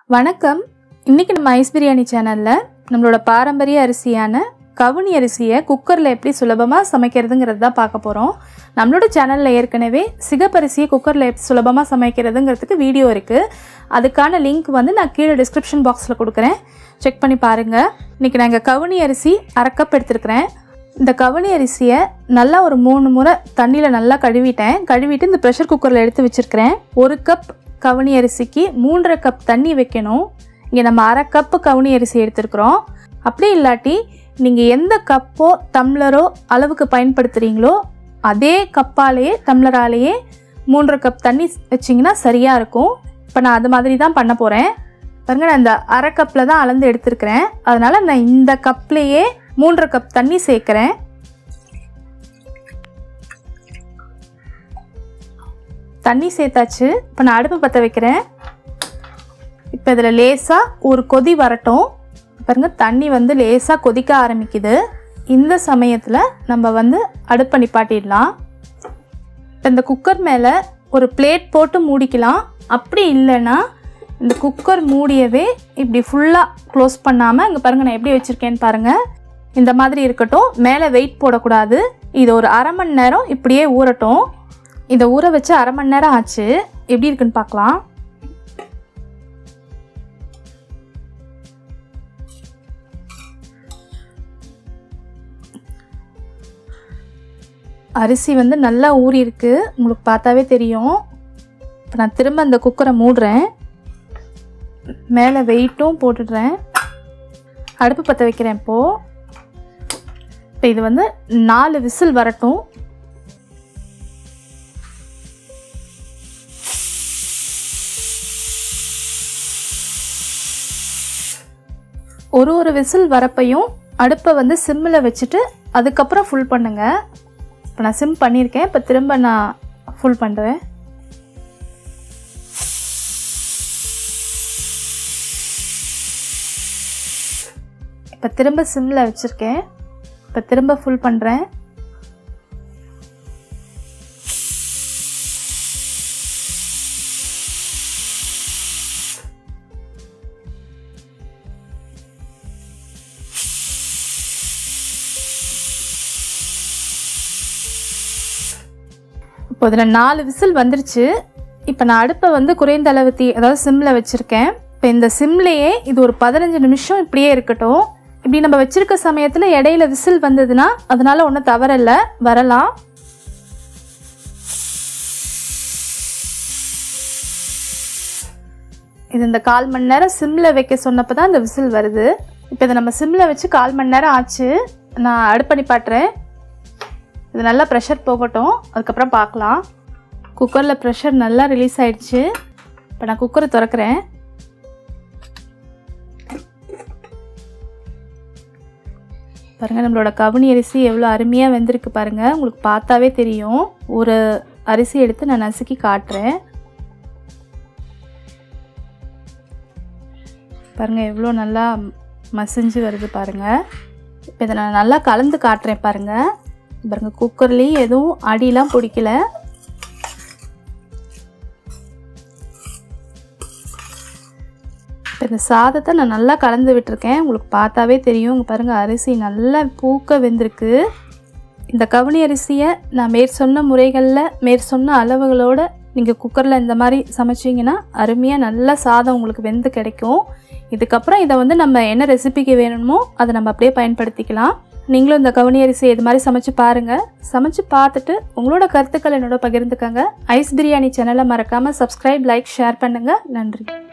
வணக்கம் இன்னைக்கு நம்ம ஐஸ் பிரியாணி சேனலில் நம்மளோட பாரம்பரிய அரிசியான கவுனி அரிசியை குக்கரில் எப்படி சுலபமாக சமைக்கிறதுங்கிறது தான் பார்க்க போகிறோம் நம்மளோட சேனலில் ஏற்கனவே சிகப்பரிசியை குக்கரில் எப்படி சுலபமாக சமைக்கிறதுங்கிறதுக்கு வீடியோ இருக்குது அதுக்கான லிங்க் வந்து நான் கீழே டிஸ்கிரிப்ஷன் பாக்ஸில் கொடுக்குறேன் செக் பண்ணி பாருங்கள் இன்றைக்கி நான் இங்கே கவுனி அரிசி அரை கப் எடுத்துருக்கிறேன் இந்த கவுனி அரிசியை நல்லா ஒரு மூணு முறை தண்ணியில் நல்லா கழுவிட்டேன் கழுவிட்டு இந்த ப்ரெஷர் குக்கரில் எடுத்து வச்சுருக்கிறேன் ஒரு கப் கவுனி அரிசிக்கு மூன்றரை கப் தண்ணி வைக்கணும் இங்கே நம்ம அரை கப்பு கவுனி அரிசி எடுத்துருக்குறோம் அப்படி இல்லாட்டி நீங்கள் எந்த கப்போ டம்ளரோ அளவுக்கு பயன்படுத்துகிறீங்களோ அதே கப்பாலேயே டம்ளராலேயே மூன்றரை கப் தண்ணி வச்சிங்கன்னா சரியாக இருக்கும் இப்போ நான் அது மாதிரி தான் பண்ண போகிறேன் பாருங்க நான் இந்த அரை கப்பில் தான் அளந்து எடுத்திருக்கிறேன் அதனால் நான் இந்த கப்லேயே மூன்றரை கப் தண்ணி சேர்க்குறேன் தண்ணி சேர்த்தாச்சு இப்போ நான் அடுப்பு பற்ற வைக்கிறேன் இப்போ இதில் லேசாக ஒரு கொதி வரட்டும் பாருங்க தண்ணி வந்து லேசாக கொதிக்க ஆரம்பிக்குது இந்த சமயத்தில் நம்ம வந்து அடுப்பை நிப்பாட்டிடலாம் இப்போ இந்த குக்கர் மேலே ஒரு பிளேட் போட்டு மூடிக்கலாம் அப்படி இல்லைன்னா இந்த குக்கர் மூடியவே இப்படி ஃபுல்லாக க்ளோஸ் பண்ணாமல் இங்கே பாருங்கள் நான் எப்படி வச்சுருக்கேன்னு பாருங்கள் இந்த மாதிரி இருக்கட்டும் மேலே வெயிட் போடக்கூடாது இது ஒரு அரை மணி நேரம் இப்படியே ஊறட்டும் இதை ஊற வச்சு அரை மணி நேரம் ஆச்சு எப்படி இருக்குன்னு பார்க்கலாம் அரிசி வந்து நல்லா ஊறி இருக்கு உங்களுக்கு பார்த்தாவே தெரியும் இப்போ நான் திரும்ப அந்த குக்கரை மூடுறேன் மேலே வெயிட்டும் போட்டுடுறேன் அடுப்பு பற்ற வைக்கிறேன் இப்போது இப்போ இது வந்து நாலு விசில் வரட்டும் ஒரு ஒரு விசில் வரப்பையும் அடுப்பை வந்து சிம்மில் வச்சுட்டு அதுக்கப்புறம் ஃபுல் பண்ணுங்க இப்போ நான் சிம் பண்ணியிருக்கேன் இப்போ திரும்ப நான் ஃபுல் பண்ணுறேன் இப்போ திரும்ப சிம்மில் வச்சுருக்கேன் இப்போ திரும்ப ஃபுல் பண்ணுறேன் இப்போ இதில் நாலு விசில் வந்துருச்சு இப்போ நான் அடுப்பை வந்து குறைந்த அளவு தீ அதாவது சிம்மில் வச்சுருக்கேன் இப்போ இந்த சிம்லேயே இது ஒரு பதினஞ்சு நிமிஷம் இப்படியே இருக்கட்டும் இப்படி நம்ம வச்சிருக்க சமயத்தில் இடையில விசில் வந்ததுன்னா அதனால ஒன்றும் தவறில்ல வரலாம் இது இந்த கால் மணி நேரம் சிம்மில் வைக்க சொன்னப்போ தான் இந்த விசில் வருது இப்போ இதை நம்ம சிம்மில் வச்சு கால் மணி நேரம் ஆச்சு நான் அடுப்பணி பாட்டுறேன் இது நல்லா ப்ரெஷர் போகட்டும் அதுக்கப்புறம் பார்க்கலாம் குக்கரில் ப்ரெஷர் நல்லா ரிலீஸ் ஆயிடுச்சு இப்போ நான் குக்கரை திறக்கிறேன் பாருங்கள் நம்மளோட கவுனி அரிசி எவ்வளோ அருமையாக வெந்திருக்கு பாருங்கள் உங்களுக்கு பார்த்தாவே தெரியும் ஒரு அரிசி எடுத்து நான் நசுக்கி காட்டுறேன் பாருங்கள் எவ்வளோ நல்லா மசிஞ்சு வருது பாருங்கள் இப்போ இதை நான் நல்லா கலந்து காட்டுறேன் பாருங்கள் பாருங்க குக்கர்லேயும் எதுவும் அடியெலாம் பிடிக்கல இப்போ இந்த சாதத்தை நான் நல்லா கலந்து விட்டுருக்கேன் உங்களுக்கு பார்த்தாவே தெரியும் இங்கே பாருங்கள் அரிசி நல்லா பூக்க வெந்திருக்கு இந்த கவுனி அரிசியை நான் மேற் சொன்ன முறைகளில் மேற் சொன்ன அளவுகளோடு நீங்கள் குக்கரில் இந்த மாதிரி சமைச்சிங்கன்னா அருமையாக நல்லா சாதம் உங்களுக்கு வெந்து கிடைக்கும் இதுக்கப்புறம் இதை வந்து நம்ம என்ன ரெசிபிக்கு வேணுமோ அதை நம்ம அப்படியே பயன்படுத்திக்கலாம் நீங்களும் இந்த கவுனி அரிசி இது மாதிரி சமைச்சு பாருங்கள் சமைச்சு பார்த்துட்டு உங்களோட கருத்துக்கள் என்னோட பகிர்ந்துக்கங்க ஐஸ் பிரியாணி சேனலை மறக்காமல் சப்ஸ்கிரைப் லைக் ஷேர் பண்ணுங்கள் நன்றி